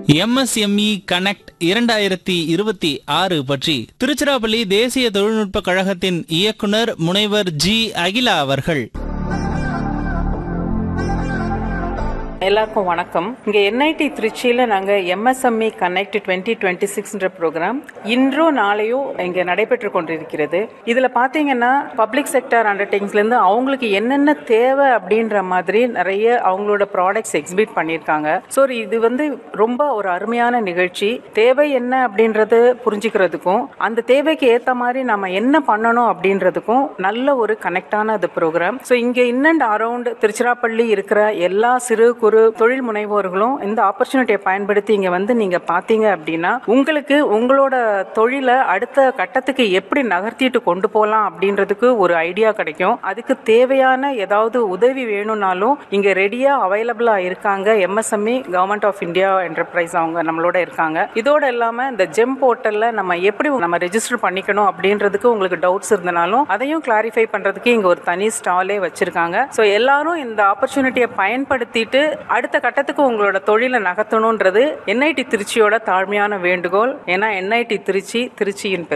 MSME connect இரண்டாயிரத்தி இருபத்தி ஆறு பற்றி திருச்சிராப்பள்ளி தேசிய தொழில்நுட்ப கழகத்தின் இயக்குனர் முனைவர் ஜி அகிலா அவர்கள் எல்லாருக்கும் வணக்கம் இங்க என்ஐடி திருச்சியில நாங்க எம்எஸ்எம்இ கனெக்ட் டுவெண்ட்டி டுவெண்ட்டி சிக்ஸ்ன்ற ப்ரோக்ராம் இன்றோ நாளையோ இங்க நடைபெற்று கொண்டிருக்கிறது இதுல பாத்தீங்கன்னா பப்ளிக் செக்டர் அண்டர்டேக்கிங்ஸ்ல இருந்து அவங்களுக்கு என்னென்ன தேவை அப்படின்ற மாதிரி நிறைய அவங்களோட ப்ராடக்ட்ஸ் எக்ஸிபிட் பண்ணியிருக்காங்க ஸோ இது வந்து ரொம்ப ஒரு அருமையான நிகழ்ச்சி தேவை என்ன அப்படின்றது புரிஞ்சுக்கிறதுக்கும் அந்த தேவைக்கு ஏத்த மாதிரி நம்ம என்ன பண்ணணும் அப்படின்றதுக்கும் நல்ல ஒரு கனெக்டான அது ப்ரோக்ராம் ஸோ இங்க இன் அண்ட் அரௌண்ட் திருச்சிராப்பள்ளி இருக்கிற எல்லா சிறு குறு தொழில் முனைவோர்களும் இந்த ஆப்பர்ச்சுனிட்டியை பயன்படுத்தி இங்க வந்து நீங்க பாத்தீங்க அப்படின்னா உங்களுக்கு உங்களோட தொழிலை அடுத்த கட்டத்துக்கு எப்படி நகர்த்திட்டு கொண்டு போகலாம் அப்படின்றதுக்கு ஒரு ஐடியா கிடைக்கும் அதுக்கு தேவையான ஏதாவது உதவி வேணும்னாலும் இங்க ரெடியா அவைலபிளா இருக்காங்க MSME government of India enterprise அவங்க நம்மளோட இருக்காங்க இதோட இல்லாம இந்த ஜெம் போர்ட்டல்ல நம்ம எப்படி நம்ம ரெஜிஸ்டர் பண்ணிக்கணும் அப்படின்றதுக்கு உங்களுக்கு டவுட்ஸ் இருந்தனாலும் அதையும் கிளாரிஃபை பண்றதுக்கு இங்க ஒரு தனி ஸ்டாலே வச்சிருக்காங்க ஸோ எல்லாரும் இந்த ஆப்பர்ச்சுனிட்டியை பயன்படுத்திட்டு அடுத்த கட்டத்துக்கு உங்களோட தொழிலை நகர்த்தணுன்றது என்ஐடி திருச்சியோட தாழ்மையான வேண்டுகோள் ஏன்னா என்ஐடி திருச்சி திருச்சியின் பெருமை